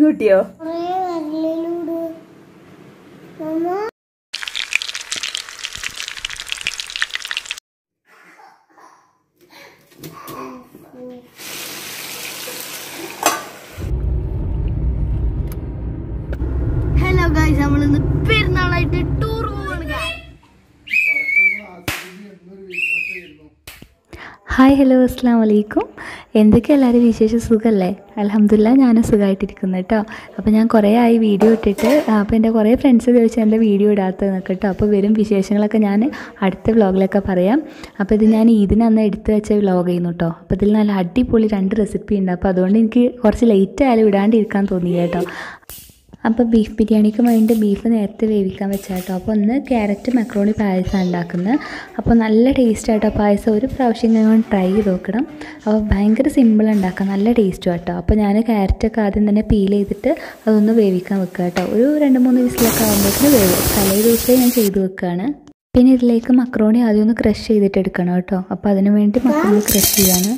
പൊട്ടിയോ കുറേ വരലിലൂടെ മമ്മ hello guys നമ്മൾ ഇന്ന് പെരുന്നാളായിട്ട് ടൂർ പോവാണ് guys. ഹായ് ഹലോ അസ്സാം വലൈക്കും എന്തൊക്കെ എല്ലാവരും വിശേഷ സുഖമല്ലേ അലഹമില്ല ഞാൻ സുഖമായിട്ടിരിക്കുന്നു കേട്ടോ അപ്പോൾ ഞാൻ കുറേ ആയി വീഡിയോ ഇട്ടിട്ട് അപ്പോൾ എൻ്റെ കുറേ ഫ്രണ്ട്സ് ചോദിച്ചാൽ എൻ്റെ വീഡിയോ ഇടാത്തതെന്നൊക്കെ കേട്ടോ അപ്പോൾ വരും വിശേഷങ്ങളൊക്കെ ഞാൻ അടുത്ത വ്ളോഗിലൊക്കെ പറയാം അപ്പോൾ ഇത് ഞാൻ ഇതിനന്ന് എടുത്ത് വെച്ച വ്ളോഗ് ചെയ്യുന്നു കേട്ടോ അപ്പോൾ ഇതിൽ നല്ല അടിപൊളി രണ്ട് റെസിപ്പി ഉണ്ട് അപ്പോൾ അതുകൊണ്ട് എനിക്ക് കുറച്ച് ലേറ്റ് ആയാലും ഇടാണ്ടിരിക്കാൻ തോന്നി കേട്ടോ അപ്പോൾ ബീഫ് ബിരിയാണിക്ക് വേണ്ടി ബീഫ് നേരത്തെ വേവിക്കാൻ വെച്ചാൽ കേട്ടോ അപ്പോൾ ഒന്ന് ക്യാരറ്റ് മക്രോണി പായസം ഉണ്ടാക്കുന്നത് അപ്പോൾ നല്ല ടേസ്റ്റ് ആയിട്ടോ പായസം ഒരു പ്രാവശ്യം ഞാൻ ട്രൈ ചെയ്ത് നോക്കണം അപ്പോൾ ഭയങ്കര സിമ്പിൾ ഉണ്ടാക്കാം നല്ല ടേസ്റ്റും കേട്ടോ അപ്പോൾ ഞാൻ ക്യാരറ്റൊക്കെ ആദ്യം തന്നെ പീൽ ചെയ്തിട്ട് അതൊന്ന് വേവിക്കാൻ വെക്കുക കേട്ടോ ഒരു രണ്ട് മൂന്ന് വിസിലൊക്കെ ആകുമ്പോഴത്തേന് വേവും തലേ ദിവസമേ ഞാൻ ചെയ്ത് വെക്കുകയാണ് പിന്നെ ഇതിലേക്ക് മക്രോണി ആദ്യം ഒന്ന് ക്രഷ് ചെയ്തിട്ട് എടുക്കണം കേട്ടോ അപ്പോൾ അതിന് വേണ്ടി മക്രോണി ക്രഷ് ചെയ്യാണ്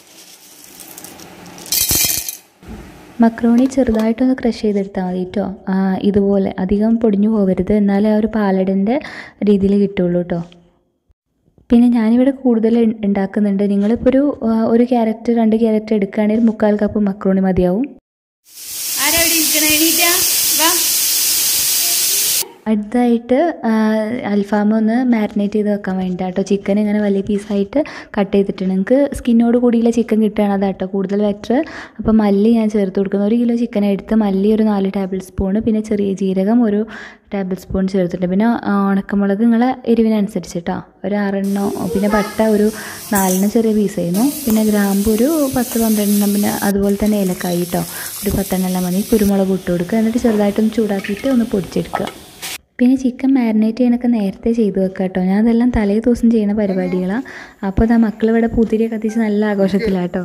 മക്രോണി ചെറുതായിട്ടൊന്ന് ക്രഷ് ചെയ്തെടുത്താൽ മതി കേട്ടോ ഇതുപോലെ അധികം പൊടിഞ്ഞു പോകരുത് എന്നാലേ ആ ഒരു പാലടിൻ്റെ രീതിയിൽ കിട്ടുള്ളൂ കേട്ടോ പിന്നെ ഞാനിവിടെ കൂടുതൽ ഉ- ഉണ്ടാക്കുന്നുണ്ട് നിങ്ങളിപ്പോൾ ഒരു ആ, ഒരു ക്യാരറ്റ് രണ്ട് ക്യാരറ്റ് എടുക്കുകയാണെങ്കിൽ മുക്കാൽ കപ്പ് മക്രോണി മതിയാവും ആരാ ഇവിടെ ഇരിക്കണേ എണീറ്റാ വാ അടുത്തായിട്ട് അൽഫാം ഒന്ന് മാരിനേറ്റ് ചെയ്ത് വെക്കാൻ വേണ്ടിയിട്ടാണ് കേട്ടോ ചിക്കൻ ഇങ്ങനെ വലിയ പീസായിട്ട് കട്ട് ചെയ്തിട്ടുണ്ട് നിങ്ങൾക്ക് സ്കിന്നോട് കൂടിയുള്ള ചിക്കൻ കിട്ടുകയാണ് അതാട്ടോ കൂടുതൽ ബെറ്റർ അപ്പോൾ മല്ലി ഞാൻ ചേർത്ത് കൊടുക്കുന്നു ഒരു കിലോ ചിക്കൻ എടുത്ത് മല്ലി ഒരു നാല് ടേബിൾ സ്പൂൺ പിന്നെ ചെറിയ ജീരകം ഒരു ടേബിൾ സ്പൂൺ ചേർത്തിട്ടുണ്ട് പിന്നെ ആ, ഉണക്കമുളക് നിങ്ങളെ എരിവിനനുസരിച്ച് കേട്ടോ ഒരു ആറെണ്ണോ പിന്നെ പട്ട ഒരു നാലെണ്ണം ചെറിയ പീസ് ആയിരുന്നു പിന്നെ ഗ്രാമ്പ് ഒരു പത്ത് പന്ത്രണ്ടെണ്ണം പിന്നെ അതുപോലെ തന്നെ ഏലക്കായി കേട്ടോ ഒരു പത്തെണ്ണം എല്ലാം മതി കുരുമുളക് ഇട്ട് കൊടുക്കുക എന്നിട്ട് ചെറുതായിട്ടൊന്ന് ചൂടാക്കിയിട്ട് ഒന്ന് പൊടിച്ചെടുക്കുക പിന്നെ ചിക്കൻ മാരിനേറ്റ് ചെയ്യണൊക്കെ നേരത്തെ ചെയ്തു വെക്കുക കേട്ടോ ഞാൻ അതെല്ലാം തലേ ദിവസം ചെയ്യുന്ന പരിപാടികളാണ് അപ്പോൾ അതാ മക്കൾ ഇവിടെ പുതിരി കത്തിച്ച് നല്ല ആഘോഷത്തിലാട്ടോ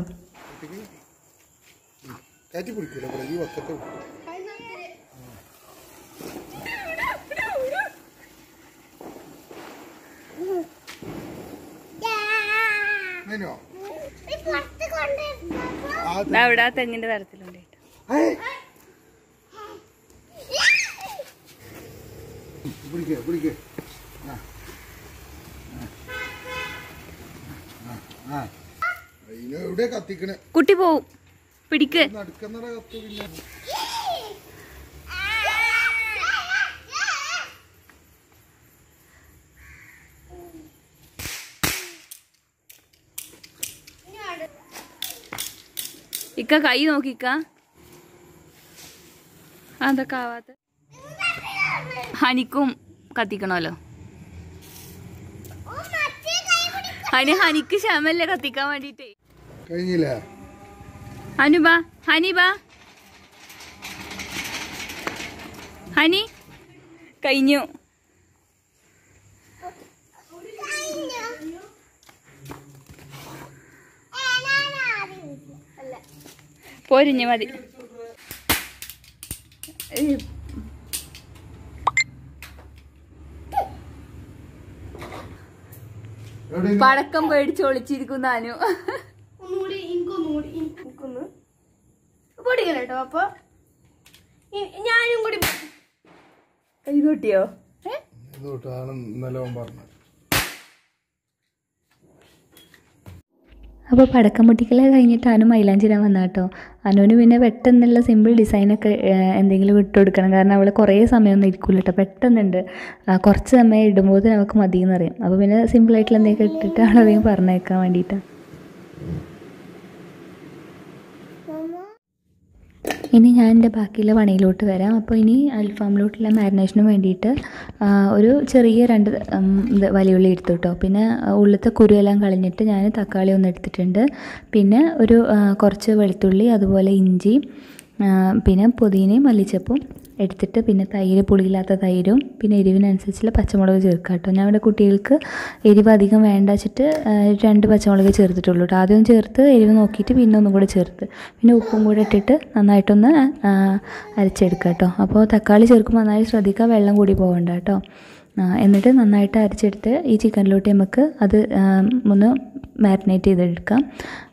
കയറ്റി പിടിക്കൂല ഇവിടെ ഈ വക്കത്തെ മെനോ പുറത്ത് കൊണ്ടുവരുന്നപ്പോ ആ ദാ ഇവിടെ ആ തെങ്ങിന്റെ തരത്തിലുണ്ട് കേട്ടോ. പിടിക്കേ പിടിക്കേ ആ ആ, ആ അതിന് എവിടെ കത്തിക്കണേ കുട്ടി പോവും പിടിക്ക് നടുക്കുന്നറ കത്ത് പിന്നെ ഇക്ക കൈ നോക്കിക്ക അതൊക്കെ ആവാത്ത ഹനിക്കും കത്തിക്കണമല്ലോ ഹനി ഹനിക്ക് ക്ഷമല്ലേ കത്തിക്കാൻ വേണ്ടിട്ടേ കഴിഞ്ഞില്ലേ ഹനുബാ ഹനി ബാ ഹനി കഴിഞ്ഞു പോരിഞ്ഞു മതി ഏയ്, എവിടെ പടക്കം പേടിച്ച് ഒളിച്ചിരിക്കുന്ന അനു ഒന്നുകൂടി എനിക്കൊന്നുകൂടി എനിക്കൊന്ന് പൊടിക്കണം കേട്ടോ അപ്പൊ ഇ- ഞാനും കൂടി കൈ തൊട്ടിയോ തൊട്ടാണ് ഇന്നലെ അവൻ പറഞ്ഞത് അപ്പോൾ പടക്കം പൊട്ടിക്കൽ കഴിഞ്ഞിട്ട് അനു മൈലാഞ്ചിരാൻ വന്ന കേട്ടോ അനുവിന് പിന്നെ പെട്ടെന്നുള്ള സിമ്പിൾ ഡിസൈനൊക്കെ ഏഹ്, എന്തെങ്കിലും ഇട്ട് കൊടുക്കണം കാരണം അവൾ കുറേ സമയമൊന്നും ഇരിക്കില്ല കേട്ടോ പെട്ടെന്നുണ്ട് ആ, കുറച്ച് സമയം ഇടുമ്പോൾ നമുക്ക് മതിയെന്ന് പറയും അപ്പോൾ പിന്നെ സിമ്പിളായിട്ടുള്ള എന്തെങ്കിലും ഇട്ടിട്ട് അവളധികം പറഞ്ഞേക്കാൻ വേണ്ടിയിട്ടാണ് ഇനി ഞാൻ എൻ്റെ ബാക്കിയുള്ള പണിയിലോട്ട് വരാം അപ്പോൾ ഇനി അൽഫാമിലോട്ടുള്ള മാരിനേഷന് വേണ്ടിയിട്ട് ആ, ഒരു ചെറിയ രണ്ട് ഉം, ഇത് വലിയുള്ളി എടുത്തു കേട്ടോ പിന്നെ ഉള്ളിലത്തെ കുരുവെല്ലാം കളഞ്ഞിട്ട് ഞാൻ തക്കാളി ഒന്ന് എടുത്തിട്ടുണ്ട് പിന്നെ ഒരു ആ, കുറച്ച് വെളുത്തുള്ളി അതുപോലെ ഇഞ്ചി ആ, പിന്നെ പുതിനയും മല്ലിച്ചപ്പും എടുത്തിട്ട് പിന്നെ തൈര് പുളിയില്ലാത്ത തൈരും പിന്നെ എരിവിനനുസരിച്ചുള്ള പച്ചമുളക് ചേർക്കുക കേട്ടോ ഞാൻ ഇവിടെ കുട്ടികൾക്ക് എരിവ് അധികം വേണ്ട വെച്ചിട്ട് ആ, രണ്ട് പച്ചമുളക് ചേർത്തിട്ടുള്ളൂ കേട്ടോ ആദ്യം ചേർത്ത് എരിവ് നോക്കിയിട്ട് പിന്നെ ഒന്നും കൂടെ ചേർത്ത് പിന്നെ ഉപ്പും കൂടെ ഇട്ടിട്ട് നന്നായിട്ടൊന്ന് ആ, അരച്ചെടുക്കുക കേട്ടോ അപ്പോൾ തക്കാളി ചേർക്കുമ്പോൾ നന്നായി ശ്രദ്ധിക്കുക വെള്ളം കൂടി പോകണ്ട കേട്ടോ ആ, എന്നിട്ട് നന്നായിട്ട് അരച്ചെടുത്ത് ഈ ചിക്കനിലോട്ട് നമുക്ക് അത് ആ, ഒന്ന് മാരിനേറ്റ് ചെയ്തെടുക്കാം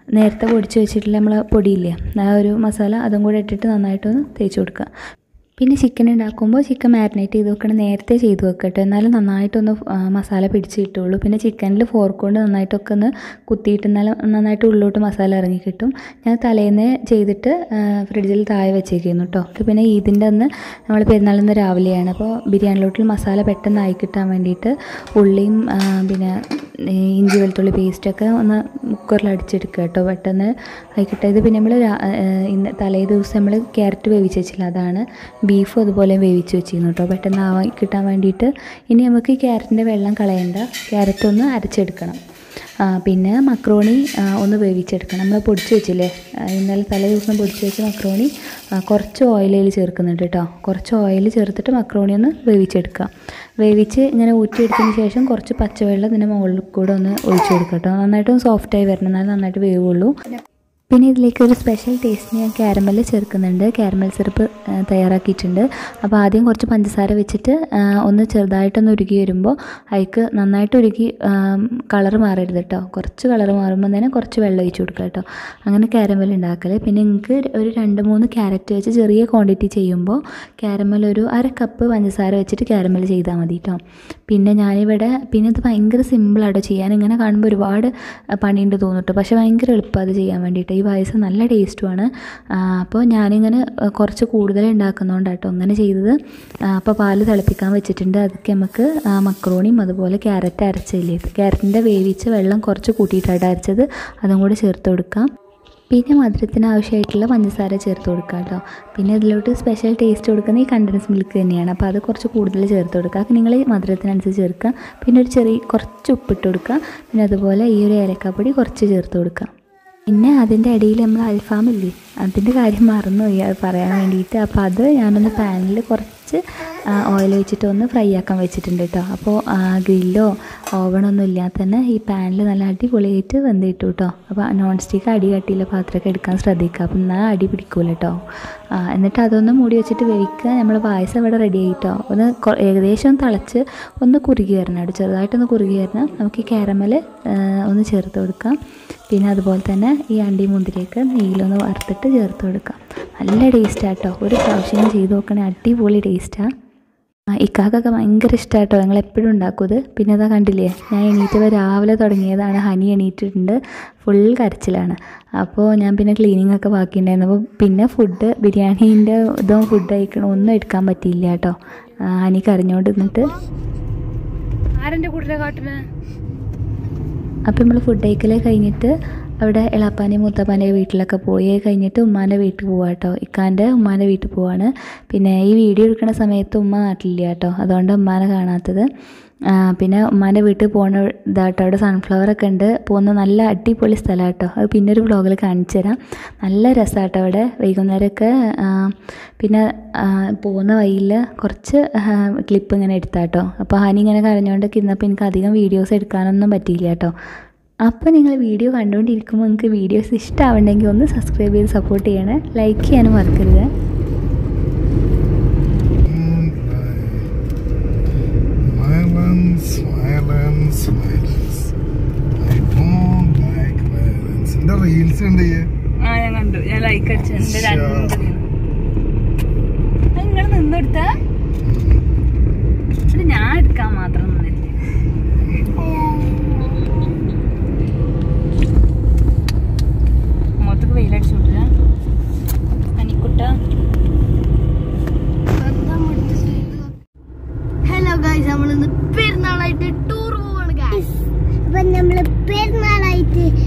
നേരത്തെ പൊടിച്ച് വെച്ചിട്ടുള്ള നമ്മൾ പൊടിയില്ലേ ആ ഒരു മസാല അതും കൂടെ ഇട്ടിട്ട് നന്നായിട്ടൊന്ന് തേച്ച് കൊടുക്കുക പിന്നെ ചിക്കൻ ഉണ്ടാക്കുമ്പോൾ ചിക്കൻ മാരിനേറ്റ് ചെയ്ത് വെക്കണം നേരത്തെ ചെയ്ത് വെക്കട്ടെ എന്നാലും നന്നായിട്ടൊന്ന് ആ, മസാല പിടിച്ച് കിട്ടുള്ളൂ പിന്നെ ചിക്കനിൽ ഫോർക്ക് കൊണ്ട് നന്നായിട്ടൊക്കെ ഒന്ന് കുത്തിയിട്ട് എന്നാലും നന്നായിട്ട് ഉള്ളിലോട്ട് മസാല ഇറങ്ങി കിട്ടും ഞാൻ തലേന്ന് ചെയ്തിട്ട് ആ, ഫ്രിഡ്ജിൽ താഴെ വെച്ചേക്കുന്നു കേട്ടോ ഇത് പിന്നെ ഈദിൻ്റെ അന്ന് നമ്മൾ പെരുന്നാളിന്ന് രാവിലെയാണ് അപ്പോൾ ബിരിയാണിലോട്ടിൽ മസാല പെട്ടെന്ന് ആയി കിട്ടാൻ വേണ്ടിയിട്ട് ഉള്ളിയും ആ, പിന്നെ ഈ ഇഞ്ചി വെളുത്തുള്ളി പേസ്റ്റൊക്കെ ഒന്ന് കുക്കറിൽ അടിച്ചെടുക്കുക കേട്ടോ പെട്ടെന്ന് ആയിക്കിട്ടെ ഇത് പിന്നെ നമ്മൾ ഇന്ന് തലേ ദിവസം നമ്മൾ ക്യാരറ്റ് വേവിച്ച് വെച്ചില്ല അതാണ് ബീഫും അതുപോലെ വേവിച്ച് വെച്ചിരുന്നു കേട്ടോ പെട്ടെന്ന് ആവാൻ കിട്ടാൻ വേണ്ടിയിട്ട് ഇനി നമുക്ക് ഈ ക്യാരറ്റിൻ്റെ വെള്ളം കളയണ്ട ക്യാരറ്റ് ഒന്ന് അരച്ചെടുക്കണം ആ, പിന്നെ മക്രോണി ആ, ഒന്ന് വേവിച്ചെടുക്കണം നമ്മൾ പൊടിച്ച് വെച്ചില്ലേ ആ, ഇന്നലെ തലേ ദിവസം പൊടിച്ച് വെച്ച മക്രോണി ആ, കുറച്ച് ഓയിലിൽ ചേർക്കുന്നുണ്ട് കേട്ടോ കുറച്ച് ഓയിൽ ചേർത്തിട്ട് മക്രോണി ഒന്ന് വേവിച്ചെടുക്കുക വേവിച്ച് ഇങ്ങനെ ഊറ്റിയെടുത്തതിന് ശേഷം കുറച്ച് പച്ചവെള്ളം ഇതിൻ്റെ മുകളിൽ കൂടെ ഒന്ന് ഒഴിച്ചു കൊടുക്കുക കേട്ടോ നന്നായിട്ട് സോഫ്റ്റായി വരണം എന്നാലും നന്നായിട്ട് വേവുള്ളൂ പിന്നെ ഇതിലേക്ക് ഒരു സ്പെഷ്യൽ ടേസ്റ്റിന് ഞാൻ കാരമൽ ചേർക്കുന്നുണ്ട് കാരമൽ സിറപ്പ് ആ, തയ്യാറാക്കിയിട്ടുണ്ട് അപ്പോൾ ആദ്യം കുറച്ച് പഞ്ചസാര വെച്ചിട്ട് ആ, ഒന്ന് ചെറുതായിട്ടൊന്ന് ഉരുകി വരുമ്പോൾ അതിക്ക് നന്നായിട്ട് ഉരുകി കളർ മാറരുത് കേട്ടോ കുറച്ച് കളർ മാറുമ്പോൾ തന്നെ കുറച്ച് വെള്ളം ഒഴിച്ച് കൊടുക്കുക കേട്ടോ അങ്ങനെ കാരമൽ ഉണ്ടാക്കൽ പിന്നെ നിങ്ങൾക്ക് ഒരു രണ്ട് മൂന്ന് ക്യാരറ്റ് വെച്ച് ചെറിയ ക്വാണ്ടിറ്റി ചെയ്യുമ്പോൾ കാരമൽ ഒരു അര കപ്പ് പഞ്ചസാര വെച്ചിട്ട് കാരമൽ ചെയ്താൽ മതി കേട്ടോ പിന്നെ ഞാനിവിടെ പിന്നെ ഇത് ഭയങ്കര സിമ്പിളാട്ടോ ചെയ്യാൻ ഇങ്ങനെ കാണുമ്പോൾ ഒരുപാട് ആ, പണിയുണ്ട് തോന്നും കേട്ടോ പക്ഷേ ഭയങ്കര എളുപ്പമാണ് അത് ചെയ്യാൻ വേണ്ടിയിട്ട് ഈ പായസം നല്ല ടേസ്റ്റുമാണ് അപ്പോൾ ഞാനിങ്ങനെ ആ, കുറച്ച് കൂടുതൽ ഉണ്ടാക്കുന്നതുകൊണ്ടാട്ടോ അങ്ങനെ ചെയ്തത് ആ, അപ്പോൾ പാല് തിളപ്പിക്കാൻ വെച്ചിട്ടുണ്ട് അതൊക്കെ നമുക്ക് ആ, മക്രോണിയും അതുപോലെ ക്യാരറ്റ് അരച്ചില്ലേ ക്യാരറ്റിൻ്റെ വേവിച്ച വെള്ളം കുറച്ച് കൂട്ടിയിട്ടാണ് അരച്ചത് അതും കൂടി ചേർത്ത് കൊടുക്കാം പിന്നെ മധുരത്തിന് ആവശ്യമായിട്ടുള്ള പഞ്ചസാര ചേർത്ത് കൊടുക്കുക കേട്ടോ പിന്നെ ഇതിലോട്ട് സ്പെഷ്യൽ ടേസ്റ്റ് കൊടുക്കുന്ന ഈ കണ്ടൻസ് മിൽക്ക് തന്നെയാണ് അപ്പോൾ അത് കുറച്ച് കൂടുതൽ ചേർത്ത് കൊടുക്കുക അപ്പോൾ നിങ്ങൾ മധുരത്തിനനുസരിച്ച് ചേർക്കുക പിന്നെ ഒരു ചെറിയ കുറച്ച് ഉപ്പിട്ട് കൊടുക്കുക പിന്നെ അതുപോലെ ഈ ഒരു ഏലക്കാപ്പൊടി കുറച്ച് ചേർത്ത് കൊടുക്കുക പിന്നെ അതിൻ്റെ ഇടയിൽ നമ്മൾ അൽഫാമില്ലേ അതിൻ്റെ കാര്യം മറന്നുപോയി അത് പറയാൻ വേണ്ടിയിട്ട് അപ്പോൾ അത് ഞാനൊന്ന് പാനിൽ കുറച്ച് ഓയിൽ വെച്ചിട്ട് ഒന്ന് ഫ്രൈ ആക്കാൻ വെച്ചിട്ടുണ്ട് കേട്ടോ അപ്പോൾ ഗ്രില്ലോ ഓവണൊന്നും ഇല്ലാതെ തന്നെ ഈ പാനിൽ നല്ല അടിപൊളിയായിട്ട് വെന്തിട്ടു കേട്ടോ അപ്പോൾ നോൺ സ്റ്റിക്ക് അടി കട്ടിയുള്ള പാത്രമൊക്കെ എടുക്കാൻ ശ്രദ്ധിക്കുക അപ്പം എന്നാൽ അടി പിടിക്കൂല കേട്ടോ ആ, എന്നിട്ട് അതൊന്ന് മൂടി വെച്ചിട്ട് വേവിക്കുക നമ്മൾ പായസം ഇവിടെ റെഡി ആയിട്ടോ ഒന്ന് കൊ- ഏകദേശം തിളച്ച് ഒന്ന് കുറുകി വരണം കേട്ടോ ചെറുതായിട്ടൊന്ന് കുറുകി വരണം നമുക്ക് ഈ കാരമൽ ഒന്ന് ചേർത്ത് കൊടുക്കാം പിന്നെ അതുപോലെ തന്നെ ഈ അണ്ടി മുന്തിരിയൊക്കെ നെയ്യിലൊന്ന് വറുത്തിട്ട് ചേർത്ത് കൊടുക്കാം നല്ല ടേസ്റ്റാട്ടോ ഒരു പ്രാവശ്യം ചെയ്ത് നോക്കണേ അടിപൊളി ടേസ്റ്റാണ് ഇക്കാക്കൊക്കെ ഭയങ്കര ഇഷ്ടമായിട്ടോ ഞങ്ങൾ എപ്പോഴും ഉണ്ടാക്കും ഇത് പിന്നെ അതാ കണ്ടില്ലേ ഞാൻ എണീറ്റപ്പോൾ രാവിലെ തുടങ്ങിയതാണ് ഹനി എണീറ്റിട്ടുണ്ട് ഫുൾ കരച്ചിലാണ് അപ്പോൾ ഞാൻ പിന്നെ ക്ലീനിങ് ഒക്കെ ബാക്കിയുണ്ടായിരുന്നു അപ്പോൾ പിന്നെ ഫുഡ് ബിരിയാണീൻ്റെ ഇതും ഫുഡ് കഴിക്കണം ഒന്നും എടുക്കാൻ പറ്റിയില്ല കേട്ടോ ആ, ഹനി കരഞ്ഞോണ്ട് നിന്നിട്ട് ആരെന്റെ കൂട്ടിലെ കാട്ടിന് അപ്പം നമ്മൾ ഫുഡ് കഴിക്കൽ കഴിഞ്ഞിട്ട് അവിടെ എളാപ്പാൻ്റെ മൂത്തപ്പാൻ്റെ വീട്ടിലൊക്കെ പോയി അത് കഴിഞ്ഞിട്ട് ഉമ്മാൻ്റെ വീട്ടിൽ പോവാം കേട്ടോ ഇക്കാൻ്റെ ഉമ്മാൻ്റെ വീട്ടിൽ പോവാണ് പിന്നെ ഈ വീഡിയോ എടുക്കുന്ന സമയത്ത് ഉമ്മ നാട്ടിലില്ല കേട്ടോ അതുകൊണ്ട് ഉമ്മാനെ കാണാത്തത് ആ, പിന്നെ ഉമ്മാൻ്റെ വീട്ടിൽ പോണ ഇതാട്ടോ അവിടെ സൺഫ്ലവർ ഒക്കെ ഉണ്ട് പോകുന്ന നല്ല അടിപൊളി സ്ഥലമാണ് കേട്ടോ അത് പിന്നെ ഒരു വ്ളോഗിൽ കാണിച്ചു തരാം നല്ല രസമാട്ടോ അവിടെ വൈകുന്നേരമൊക്കെ ആ, പിന്നെ ആ, പോകുന്ന വഴിയിൽ കുറച്ച് ക്ലിപ്പ് ഇങ്ങനെ എടുത്താട്ടോ അപ്പോൾ ഹനി ഇങ്ങനെ കരഞ്ഞുകൊണ്ടൊക്കെ ഇരുന്നപ്പോൾ എനിക്ക് അധികം വീഡിയോസ് എടുക്കാനൊന്നും പറ്റിയില്ല കേട്ടോ അപ്പോൾ നിങ്ങൾ വീഡിയോ കണ്ടുകൊണ്ടിരിക്കുമ്പോൾ നിങ്ങൾക്ക് വീഡിയോസ് ഇഷ്ടമാവണമെങ്കിൽ ഒന്ന് സബ്സ്ക്രൈബ് ചെയ്ത് സപ്പോർട്ട് ചെയ്യണേ ലൈക്ക് ചെയ്യാനും മറക്കരുത് Violence, violence, violence. I don't like violence. എന്റെ റീൽസ് ഉണ്ട് ഈ. ആ ഞാൻ കണ്ടു ഞാൻ ലൈക്ക് അടിച്ചു എന്റെ ശ്ശോ. രണ്ട് നിങ്ങൾ നിന്നെടുത്ത ഞാൻ എടുക്കാൻ മാത്രം നിന്നില്ല മുഖത്തേക്ക് വെയിലടിച്ചു വിട്ടില്ല അനിക്കുട്ട ഹലോ ഗൈസ് നമ്മളിന്ന് പെരുന്നാളായിട്ട് ടൂർ പോവാണ് ഗൈസ് അപ്പൊ നമ്മള് പെരുന്നാളായിട്ട്